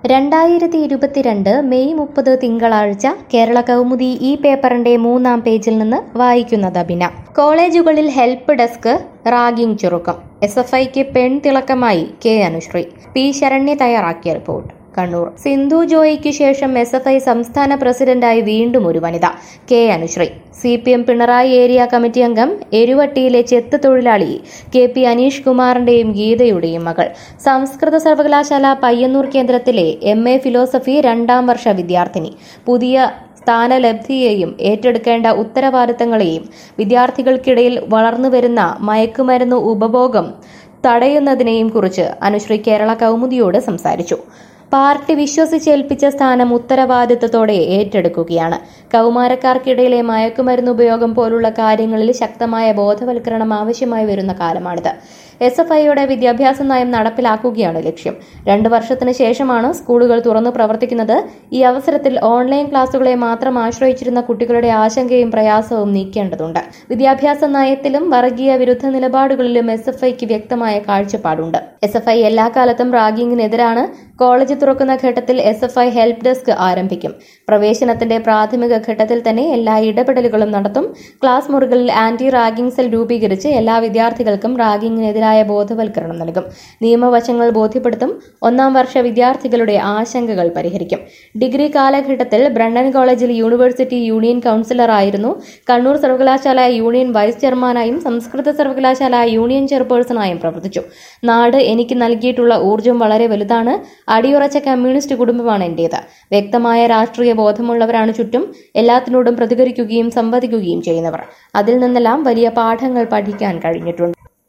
രണ്ടായിരത്തി ഇരുപത്തിരണ്ട് മെയ് മുപ്പത് തിങ്കളാഴ്ച കേരള കൗമുദി ഈ പേപ്പറിന്റെ മൂന്നാം പേജിൽ നിന്ന് വായിക്കുന്നത് അഭിന കോളേജുകളിൽ ഹെൽപ്പ് ഡെസ്ക് റാഗിംഗ് ചുരുക്കം എസ് എഫ് ഐക്ക് പെൺതിളക്കമായി കെ അനുശ്രീ പി ശരണ്യ തയ്യാറാക്കിയ റിപ്പോർട്ട് കണ്ണൂർ സിന്ധു ജോയിക്ക് ശേഷം എസ് എഫ് ഐ സംസ്ഥാന പ്രസിഡന്റായി വീണ്ടും ഒരു വനിത K Anusree C P M Pinarayi area committee അംഗം എരുവട്ടിയിലെ ചെത്ത് തൊഴിലാളി കെ പി അനീഷ് കുമാറിന്റെയും ഗീതയുടെയും മകൾ സംസ്കൃത സർവകലാശാല പയ്യന്നൂർ കേന്ദ്രത്തിലെ എം എ ഫിലോസഫി രണ്ടാം വർഷ വിദ്യാർത്ഥിനി പുതിയ സ്ഥാനലബ്ധിയെയും ഏറ്റെടുക്കേണ്ട ഉത്തരവാദിത്തങ്ങളെയും വിദ്യാർത്ഥികൾക്കിടയിൽ വളർന്നുവരുന്ന മയക്കുമരുന്ന് ഉപഭോഗം തടയുന്നതിനെയും കുറിച്ച് അനുശ്രീ കേരള കൗമുദിയോട് സംസാരിച്ചു പാർട്ടി വിശ്വസിച്ചേൽപ്പിച്ച സ്ഥാനം ഉത്തരവാദിത്തത്തോടെ ഏറ്റെടുക്കുകയാണ് കൗമാരക്കാർക്കിടയിലെ മയക്കുമരുന്ന് ഉപയോഗം പോലുള്ള കാര്യങ്ങളിൽ ശക്തമായ ബോധവൽക്കരണം ആവശ്യമായി വരുന്ന കാലമാണിത് എസ് എഫ് ഐയുടെ വിദ്യാഭ്യാസ നയം നടപ്പിലാക്കുകയാണ് ലക്ഷ്യം രണ്ടു വർഷത്തിന് ശേഷമാണ് സ്കൂളുകൾ തുറന്നു പ്രവർത്തിക്കുന്നത് ഈ അവസരത്തിൽ ഓൺലൈൻ ക്ലാസുകളെ മാത്രം ആശ്രയിച്ചിരുന്ന കുട്ടികളുടെ ആശങ്കയും പ്രയാസവും നീക്കേണ്ടതുണ്ട് വിദ്യാഭ്യാസ നയത്തിലും വർഗീയ വിരുദ്ധ നിലപാടുകളിലും എസ് എഫ് ഐക്ക് വ്യക്തമായ കാഴ്ചപ്പാടുണ്ട് എസ് എഫ് ഐ എല്ലാ കാലത്തും റാഗിങ്ങിനെതിരാണ് കോളേജ് തുറക്കുന്ന ഘട്ടത്തിൽ S F I help desk ആരംഭിക്കും പ്രവേശനത്തിന്റെ പ്രാഥമിക ഘട്ടത്തിൽ തന്നെ എല്ലാ ഇടപെടലുകളും നടത്തും ക്ലാസ് മുറികളിൽ ആന്റി റാഗിംഗ് സെൽ രൂപീകരിച്ച് എല്ലാ വിദ്യാർത്ഥികൾക്കും റാഗിങ്ങിനെതിരായ ബോധവൽക്കരണം നൽകും നിയമവശങ്ങൾ ബോധ്യപ്പെടുത്തും ഒന്നാം വർഷ വിദ്യാർത്ഥികളുടെ ആശങ്കകൾ പരിഹരിക്കും ഡിഗ്രി കാലഘട്ടത്തിൽ ബ്രണ്ടൻ കോളേജിൽ യൂണിവേഴ്സിറ്റി യൂണിയൻ കൌൺസിലറായിരുന്നു കണ്ണൂർ സർവകലാശാല യൂണിയൻ വൈസ് ചെയർമാനായും സംസ്കൃത സർവകലാശാല യൂണിയൻ ചെയർപേഴ്സണായും പ്രവർത്തിച്ചു നാട് എനിക്ക് നൽകിയിട്ടുള്ള ഊർജ്ജം വളരെ വലുതാണ് അടിയുറച്ച കമ്മ്യൂണിസ്റ്റ് കുടുംബമാണ് എന്റേത് വ്യക്തമായ രാഷ്ട്രീയ ബോധമുള്ളവരാണ് ചുറ്റും എല്ലാത്തിനോടും പ്രതികരിക്കുകയും സംവദിക്കുകയും ചെയ്യുന്നവർ അതിൽ നിന്നെല്ലാം വലിയ പാഠങ്ങൾ പഠിക്കാൻ കഴിഞ്ഞിട്ടുണ്ട്